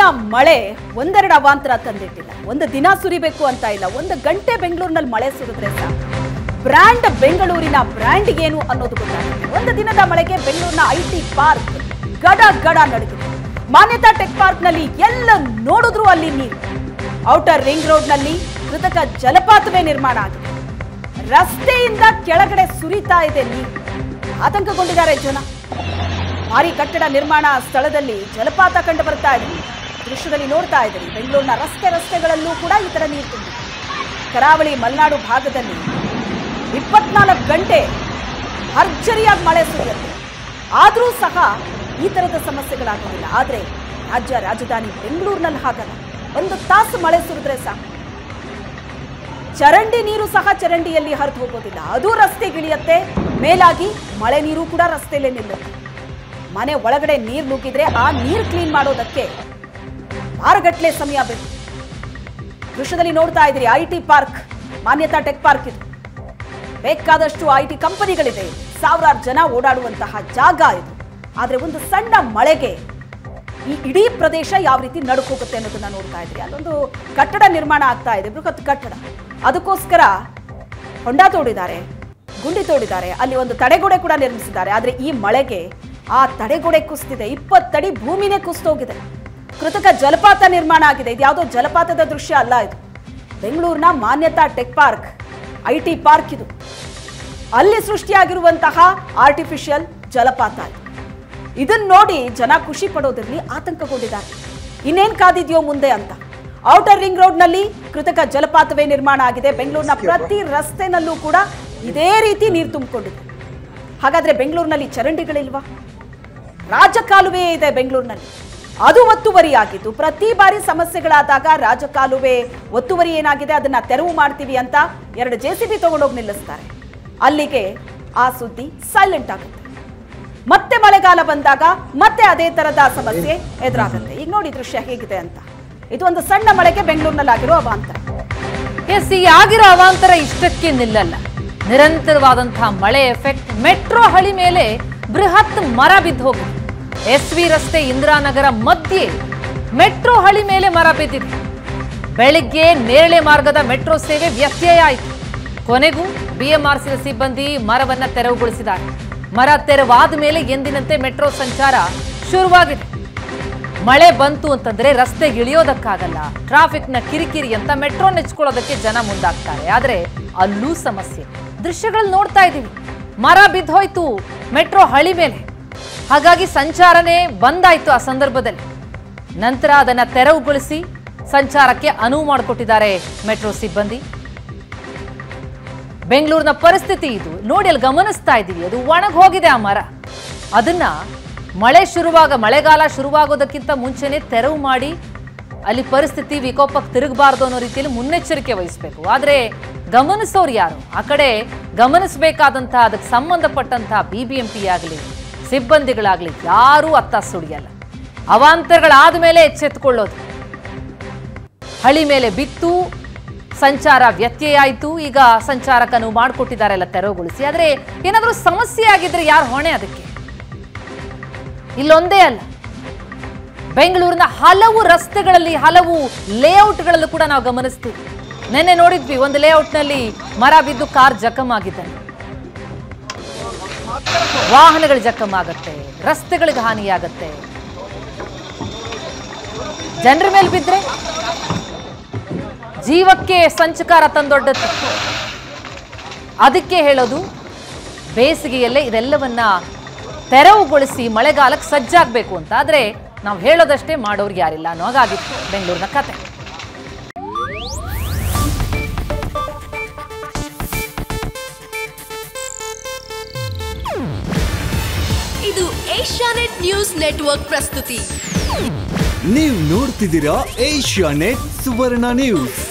ಮಳೆ ಒಂದೆರಡು ಅವಾಂತರ ತಂದಿಟ್ಟಿಲ್ಲ ಒಂದು ದಿನ ಸುರಿಬೇಕು ಅಂತ ಇಲ್ಲ ಒಂದು ಗಂಟೆ ಬೆಂಗಳೂರಿನಲ್ಲಿ ಮಳೆ ಸುರಿದ್ರೆ ಸಾಕು ಬ್ರ್ಯಾಂಡ್ ಬೆಂಗಳೂರಿನ ಬ್ರ್ಯಾಂಡ್ ಏನು ಅನ್ನೋದು ಗೊತ್ತಾಗುತ್ತೆ ಒಂದು ದಿನದ ಮಳೆಗೆ ಬೆಂಗಳೂರಿನ ಐ ಟಿ ಪಾರ್ಕ್ ಗಡ ಗಡ ನಡುಗಿದೆ ಮಾನ್ಯತಾ ಟೆಕ್ ಪಾರ್ಕ್ ನಲ್ಲಿ ಎಲ್ಲ ನೋಡಿದ್ರು ಅಲ್ಲಿ ನೀರು ಔಟರ್ ರಿಂಗ್ ರೋಡ್ ನಲ್ಲಿ ಕೃತಕ ಜಲಪಾತವೇ ನಿರ್ಮಾಣ ಆಗಿದೆ ರಸ್ತೆಯಿಂದ ಕೆಳಗಡೆ ಸುರಿತಾ ಇದೆ ನೀರು ಆತಂಕಗೊಂಡಿದ್ದಾರೆ ಜನ ಭಾರಿ ಕಟ್ಟಡ ನಿರ್ಮಾಣ ಸ್ಥಳದಲ್ಲಿ ಜಲಪಾತ ಕಂಡು ಬರ್ತಾ ಇದೆ ದೃಶ್ಯದಲ್ಲಿ ನೋಡ್ತಾ ಇದ್ದೀರಿ ಬೆಂಗಳೂರಿನ ರಸ್ತೆ ರಸ್ತೆಗಳಲ್ಲೂ ಕೂಡ ಈ ತರ ನೀರು ತುಂಬಿದೆ ಕರಾವಳಿ ಮಲೆನಾಡು ಭಾಗದಲ್ಲಿ ಇಪ್ಪತ್ನಾಲ್ಕು ಗಂಟೆ ಭರ್ಜರಿಯಾಗಿ ಮಳೆ ಸುರಿಯುತ್ತೆ ಆದರೂ ಸಹ ಈ ತರದ ಸಮಸ್ಯೆಗಳಾಗೋದಿಲ್ಲ ಆದರೆ ರಾಜ್ಯ ರಾಜಧಾನಿ ಬೆಂಗಳೂರಿನಲ್ಲಿ ಹಾಗಲ್ಲ ಒಂದು ತಾಸು ಮಳೆ ಸುರಿದ್ರೆ ಸಾಕು ಚರಂಡಿ ನೀರು ಸಹ ಚರಂಡಿಯಲ್ಲಿ ಹರಿದು ಹೋಗೋದಿಲ್ಲ ಅದು ರಸ್ತೆಗಿಳಿಯತ್ತೆ ಮೇಲಾಗಿ ಮಳೆ ನೀರು ಕೂಡ ರಸ್ತೆಯಲ್ಲೇ ನಿಲ್ಲುತ್ತೆ ಮನೆ ಒಳಗಡೆ ನೀರು ನುಗ್ಗಿದ್ರೆ ಆ ನೀರು ಕ್ಲೀನ್ ಮಾಡೋದಕ್ಕೆ ವಾರಗಟ್ಲೆ ಸಮಯ ಬೇಕು ದೃಶ್ಯದಲ್ಲಿ ನೋಡ್ತಾ ಇದ್ದೀರಿ I T park Manyata tech park ಇದು ಬೇಕಾದಷ್ಟು ಐ ಟಿ ಕಂಪನಿಗಳಿದೆ ಸಾವಿರಾರು ಜನ ಓಡಾಡುವಂತಹ ಜಾಗ ಇದು ಆದ್ರೆ ಒಂದು ಸಣ್ಣ ಮಳೆಗೆ ಈ ಇಡೀ ಪ್ರದೇಶ ಯಾವ ರೀತಿ ನಡುಕೋಗುತ್ತೆ ಅನ್ನೋದನ್ನ ನೋಡ್ತಾ ಇದ್ರಿ ಅಲ್ಲೊಂದು ಕಟ್ಟಡ ನಿರ್ಮಾಣ ಆಗ್ತಾ ಇದೆ ಬೃಹತ್ ಕಟ್ಟಡ ಅದಕ್ಕೋಸ್ಕರ ಹೊಂಡ ತೋಡಿದ್ದಾರೆ ಗುಂಡಿ ತೋಡಿದ್ದಾರೆ ಅಲ್ಲಿ ಒಂದು ತಡೆಗೋಡೆ ಕೂಡ ನಿರ್ಮಿಸಿದ್ದಾರೆ ಆದ್ರೆ ಈ ಮಳೆಗೆ ಆ ತಡೆಗೋಡೆ ಕುಸಿದಿದೆ ಇಪ್ಪತ್ತಡಿ ಭೂಮಿನೇ ಕುಸಿದೋಗಿದೆ ಕೃತಕ ಜಲಪಾತ ನಿರ್ಮಾಣ ಆಗಿದೆ ಇದು ಯಾವುದೋ ಜಲಪಾತದ ದೃಶ್ಯ ಅಲ್ಲ ಇದು ಬೆಂಗಳೂರಿನ Manyata tech park I T park ಇದು ಅಲ್ಲಿ ಸೃಷ್ಟಿಯಾಗಿರುವಂತಹ ಆರ್ಟಿಫಿಷಿಯಲ್ ಜಲಪಾತ ಇದು ಇದನ್ನ ನೋಡಿ ಜನ ಖುಷಿ ಪಡೋದಿರಲಿ ಆತಂಕಗೊಂಡಿದ್ದಾರೆ ಇನ್ನೇನ್ ಕಾದಿದ್ಯೋ ಮುಂದೆ ಅಂತ ಔಟರ್ ರಿಂಗ್ ರೋಡ್ ನಲ್ಲಿ ಕೃತಕ ಜಲಪಾತವೇ ನಿರ್ಮಾಣ ಆಗಿದೆ ಬೆಂಗಳೂರಿನ ಪ್ರತಿ ರಸ್ತೆನಲ್ಲೂ ಕೂಡ ಇದೇ ರೀತಿ ನೀರು ತುಂಬಿಕೊಂಡಿದೆ ಹಾಗಾದ್ರೆ ಬೆಂಗಳೂರಿನಲ್ಲಿ ಚರಂಡಿಗಳಿಲ್ವಾ ರಾಜಕಾಲುವೆ ಇದೆ ಬೆಂಗಳೂರಿನಲ್ಲಿ ಅದು ಒತ್ತುವರಿಯಾಗಿದ್ದು ಪ್ರತಿ ಬಾರಿ ಸಮಸ್ಯೆಗಳಾದಾಗ ರಾಜಕಾಲುವೆ ಒತ್ತುವರಿ ಏನಾಗಿದೆ ಅದನ್ನ ತೆರವು ಮಾಡ್ತೀವಿ ಅಂತ ಎರಡು ಜೆ ಸಿ ಬಿ ತಗೊಂಡೋಗಿ ನಿಲ್ಲಿಸ್ತಾರೆ ಅಲ್ಲಿಗೆ ಆ ಸುದ್ದಿ ಸೈಲೆಂಟ್ ಆಗುತ್ತೆ ಮತ್ತೆ ಮಳೆಗಾಲ ಬಂದಾಗ ಮತ್ತೆ ಅದೇ ತರದ ಸಮಸ್ಯೆ ಎದುರಾಗುತ್ತೆ ಈಗ ನೋಡಿ ದೃಶ್ಯ ಹೇಗಿದೆ ಅಂತ ಇದು ಒಂದು ಸಣ್ಣ ಮಳೆಗೆ ಬೆಂಗಳೂರಿನಲ್ಲಿ ಆಗಿರೋ ಅವಾಂತರ ಎಸ್ ಈ ಆಗಿರೋ ಅವಾಂತರ ಇಷ್ಟಕ್ಕೆ ನಿಲ್ಲಲ್ಲ ನಿರಂತರವಾದಂತಹ ಮಳೆ ಎಫೆಕ್ಟ್ ಮೆಟ್ರೋ ಹಳಿ ಮೇಲೆ ಬೃಹತ್ ಮರ ಬಿದ್ದು ಹೋಗಿದೆ ಎಸ್ ವಿ ರಸ್ತೆ ಇಂದಿರಾನಗರ ಮಧ್ಯೆ ಮೆಟ್ರೋ ಹಳಿ ಮೇಲೆ ಮರ ಬಿದ್ದಿದೆ ಬೆಳಿಗ್ಗೆ ನೇರಳೆ ಮಾರ್ಗದ ಮೆಟ್ರೋ ಸೇವೆ ವ್ಯತ್ಯಯ ಆಯಿತು ಕೊನೆಗೂ ಬಿಎಂಆರ್ಸಿಯ ಸಿಬ್ಬಂದಿ ಮರವನ್ನ ತೆರವುಗೊಳಿಸಿದ್ದಾರೆ ಮರ ತೆರವಾದ ಮೇಲೆ ಎಂದಿನಂತೆ ಮೆಟ್ರೋ ಸಂಚಾರ ಶುರುವಾಗಿದೆ ಮಳೆ ಬಂತು ಅಂತಂದ್ರೆ ರಸ್ತೆಗೆ ಇಳಿಯೋದಕ್ಕಾಗಲ್ಲ ಟ್ರಾಫಿಕ್ನ ಕಿರಿಕಿರಿ ಅಂತ ಮೆಟ್ರೋ ನೆಚ್ಕೊಳ್ಳೋದಕ್ಕೆ ಜನ ಮುಂದಾಗ್ತಾರೆ ಆದ್ರೆ ಅಲ್ಲೂ ಸಮಸ್ಯೆ ದೃಶ್ಯಗಳು ನೋಡ್ತಾ ಇದ್ದೀವಿ ಮರ ಬಿದ್ದೋಯ್ತು ಮೆಟ್ರೋ ಹಳಿ ಮೇಲೆ ಹಾಗಾಗಿ ಸಂಚಾರನೇ ಬಂದಾಯ್ತು ಆ ಸಂದರ್ಭದಲ್ಲಿ ನಂತರ ಅದನ್ನ ತೆರವುಗೊಳಿಸಿ ಸಂಚಾರಕ್ಕೆ ಅನುವು ಮಾಡಿಕೊಟ್ಟಿದ್ದಾರೆ ಮೆಟ್ರೋ ಸಿಬ್ಬಂದಿ ಬೆಂಗಳೂರಿನ ಪರಿಸ್ಥಿತಿ ಇದು ನೋಡಿ ಅಲ್ಲಿ ಗಮನಿಸ್ತಾ ಇದ್ದೀವಿ ಅದು ಒಣಗ್ ಹೋಗಿದೆ ಆ ಮರ ಅದನ್ನ ಮಳೆ ಶುರುವಾಗ ಮಳೆಗಾಲ ಶುರುವಾಗೋದಕ್ಕಿಂತ ಮುಂಚೆನೆ ತೆರವು ಮಾಡಿ ಅಲ್ಲಿ ಪರಿಸ್ಥಿತಿ ವಿಕೋಪಕ್ಕೆ ತಿರುಗಬಾರ್ದು ಅನ್ನೋ ರೀತಿಯಲ್ಲಿ ಮುನ್ನೆಚ್ಚರಿಕೆ ವಹಿಸಬೇಕು ಆದರೆ ಗಮನಿಸೋರು ಯಾರು ಆ ಕಡೆ ಗಮನಿಸಬೇಕಾದಂತಹ ಅದಕ್ಕೆ ಸಂಬಂಧಪಟ್ಟಂತಹ ಬಿ ಬಿ ಎಂ ಪಿ ಆಗಲಿ ಸಿಬ್ಬಂದಿಗಳಾಗಲಿ ಯಾರೂ ಅತ್ತ ಸುಳಿಯಲ್ಲ ಅವಾಂತರಗಳಾದ ಮೇಲೆ ಎಚ್ಚೆತ್ತುಕೊಳ್ಳೋದು ಹಳಿ ಮೇಲೆ ಬಿತ್ತು ಸಂಚಾರ ವ್ಯತ್ಯಯ ಆಯಿತು ಈಗ ಸಂಚಾರಕ್ಕನು ಮಾಡಿಕೊಟ್ಟಿದ್ದಾರೆ ಎಲ್ಲ ತೆರವುಗೊಳಿಸಿ ಆದರೆ ಏನಾದರೂ ಸಮಸ್ಯೆ ಆಗಿದ್ರೆ ಯಾರು ಹೊಣೆ ಅದಕ್ಕೆ ಇಲ್ಲೊಂದೇ ಅಲ್ಲ ಬೆಂಗಳೂರಿನ ಹಲವು ರಸ್ತೆಗಳಲ್ಲಿ ಹಲವು ಲೇಔಟ್ಗಳಲ್ಲೂ ಕೂಡ ನಾವು ಗಮನಿಸ್ತೀವಿ ನಿನ್ನೆ ನೋಡಿದ್ವಿ ಒಂದು ಲೇಔಟ್ನಲ್ಲಿ ಮರ ಬಿದ್ದು ಕಾರ್ ಜಖಮ್ ಆಗಿದ್ದಾನೆ ವಾಹನಗಳು ಜಖಮ್ ಆಗತ್ತೆ ರಸ್ತೆಗಳಿಗೆ ಹಾನಿಯಾಗತ್ತೆ ಜನರ ಮೇಲೆ ಬಿದ್ದರೆ ಜೀವಕ್ಕೆ ಸಂಚಕಾರ ತಂದೊಡ್ಡತ್ತೆ ಅದಕ್ಕೆ ಹೇಳೋದು ಬೇಸಿಗೆಯಲ್ಲೇ ಇದೆಲ್ಲವನ್ನ ತೆರವುಗೊಳಿಸಿ ಮಳೆಗಾಲಕ್ಕೆ ಸಜ್ಜಾಗಬೇಕು ಅಂತ ಆದರೆ ನಾವು ಹೇಳೋದಷ್ಟೇ ಮಾಡೋರ್ಗೆ ಯಾರಿಲ್ಲ ಅನ್ನೋ ಹಾಗಾಗಿತ್ತು ಬೆಂಗಳೂರಿನ ಕತೆ ಇದು ಏಷ್ಯಾನೆಟ್ ನ್ಯೂಸ್ ನೆಟ್ವರ್ಕ್ ಪ್ರಸ್ತುತಿ ನೀವು ನೋಡ್ತಿದ್ದೀರಾ ಏಷ್ಯಾ ನೆಟ್ ಸುವರ್ಣ ನ್ಯೂಸ್